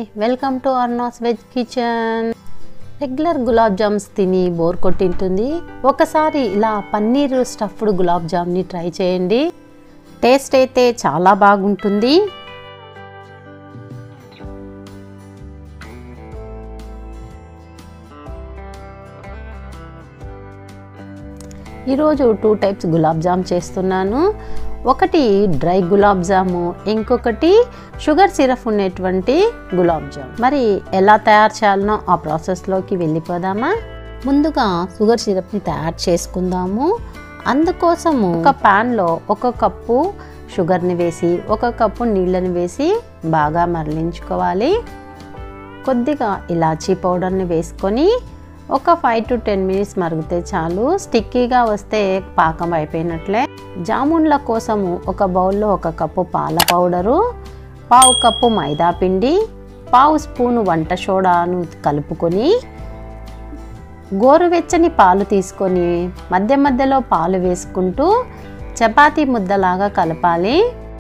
welcome to అర్నాస్ veg kitchen regular gulab jams తిని bore కొట్టింటుంది ఒకసారి ఇలా పన్నీర్ స్టఫ్డ్ గులాబ్ జామ్ని ట్రై చేయండి టేస్ట్ అయితే చాలా బాగుంటుంది ఈరోజు టూ టైప్స్ గులాబ్ జామ్ చేస్తున్నాను ఒకటి డ్రై గులాబ్ జాము ఇంకొకటి షుగర్ సిరప్ ఉండేటువంటి గులాబ్ జామ్ మరి ఎలా తయారు చేయాలనో ఆ ప్రాసెస్లోకి వెళ్ళిపోదామా ముందుగా షుగర్ సిరప్ని తయారు చేసుకుందాము అందుకోసము ఒక ప్యాన్లో ఒక కప్పు షుగర్ని వేసి ఒక కప్పు నీళ్ళని వేసి బాగా మరలించుకోవాలి కొద్దిగా ఇలాచీ పౌడర్ని వేసుకొని ఒక ఫైవ్ టు టెన్ మినిట్స్ మరిగితే చాలు స్టిక్కీగా వస్తే పాకం అయిపోయినట్లే జామున్ల కోసము ఒక బౌల్లో ఒక కప్పు పాల పౌడరు పావు కప్పు మైదా పిండి పావు స్పూను వంట సోడాను కలుపుకొని గోరువెచ్చని పాలు తీసుకొని మధ్య మధ్యలో పాలు వేసుకుంటూ చపాతీ ముద్దలాగా కలపాలి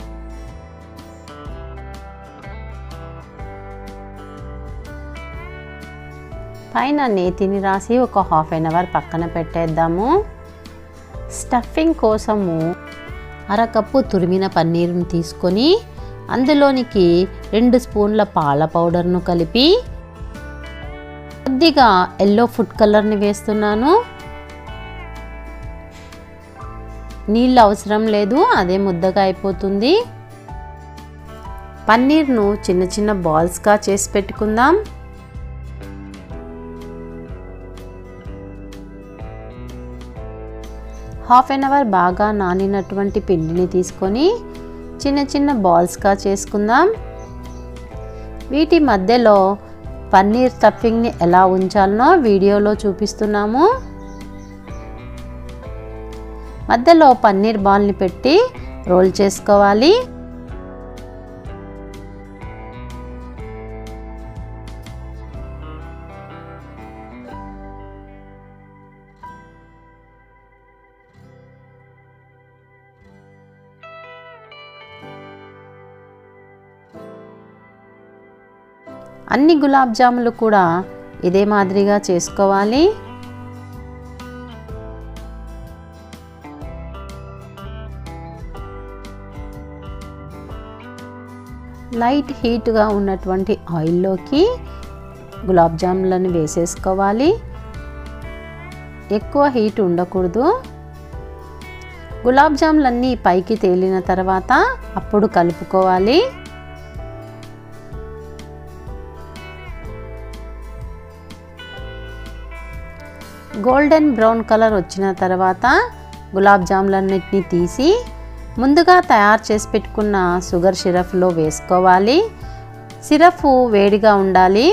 పైన నేతిని రాసి ఒక హాఫ్ అన్ అవర్ పక్కన పెట్టేద్దాము స్టఫింగ్ కోసము అరకప్పు తురిమిన పన్నీరుని తీసుకొని అందులోనికి రెండు స్పూన్ల పాల పౌడర్ను కలిపి కొద్దిగా ఎల్లో ఫుడ్ కలర్ని వేస్తున్నాను నీళ్ళు అవసరం లేదు అదే ముద్దగా అయిపోతుంది పన్నీర్ను చిన్న చిన్న బాల్స్గా చేసి పెట్టుకుందాం హాఫ్ అన్ అవర్ బాగా నానినటువంటి పిండిని తీసుకొని చిన్న చిన్న బాల్స్గా చేసుకుందాం వీటి మధ్యలో పన్నీర్ స్టఫింగ్ని ఎలా ఉంచాలనో వీడియోలో చూపిస్తున్నాము మధ్యలో పన్నీర్ బాల్ని పెట్టి రోల్ చేసుకోవాలి అన్ని గులాబ్ జాములు కూడా ఇదే మాదిరిగా చేసుకోవాలి లైట్ హీట్గా ఉన్నటువంటి ఆయిల్లోకి గులాబ్ జాములను వేసేసుకోవాలి ఎక్కువ హీట్ ఉండకూడదు గులాబ్ జాములన్నీ పైకి తేలిన తర్వాత అప్పుడు కలుపుకోవాలి గోల్డెన్ బ్రౌన్ కలర్ వచ్చిన తర్వాత గులాబ్ జాములన్నిటిని తీసి ముందుగా తయారు చేసి పెట్టుకున్న షుగర్ సిరప్లో వేసుకోవాలి సిరప్ వేడిగా ఉండాలి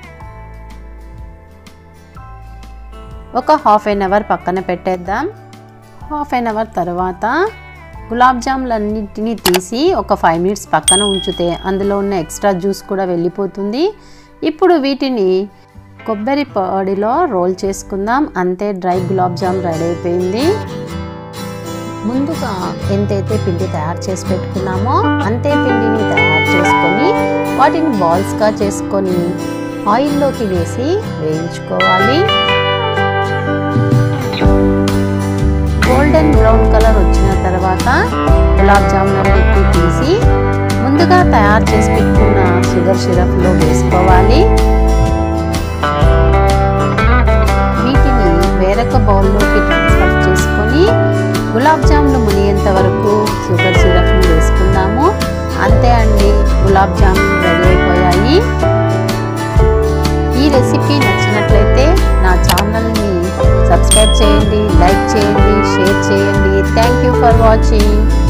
ఒక హాఫ్ అన్ అవర్ పక్కన పెట్టేద్దాం హాఫ్ అన్ అవర్ తర్వాత గులాబ్ జాములన్నింటినీ తీసి ఒక ఫైవ్ మినిట్స్ పక్కన ఉంచితే అందులో ఉన్న ఎక్స్ట్రా జ్యూస్ కూడా వెళ్ళిపోతుంది ఇప్పుడు వీటిని కొబ్బరి పొడిలో రోల్ చేసుకుందాం అంతే డ్రై గులాబ్ జామ్ రెడీ అయిపోయింది ముందుగా ఎంతైతే పిండి తయారు చేసి పెట్టుకున్నామో అంతే పిండిని తయారు చేసుకొని వాటిని బాల్స్గా చేసుకొని ఆయిల్లోకి వేసి వేయించుకోవాలి గోల్డెన్ బ్రౌన్ కలర్ వచ్చిన తర్వాత గులాబ్ జాములన్నిటిని తీసి ముందుగా తయారు చేసి పెట్టుకున్న షుగర్ సిరప్లో వేసుకోవాలి వీటిని వేరొక బౌల్లోకి ట్రాన్స్ఫర్ చేసుకొని గులాబ్ జాములు మునిగేంత వరకు షుగర్ సిరప్ని వేసుకుందాము అంతే అండి గులాబ్ జాములు రెడీ అయిపోయాయి ఈ రెసిపీ నచ్చినట్లయితే నా ఛానల్ని సబ్స్క్రైబ్ చేయండి లైక్ చేయండి షేర్ చేయండి థ్యాంక్ యూ ఫర్ వాచింగ్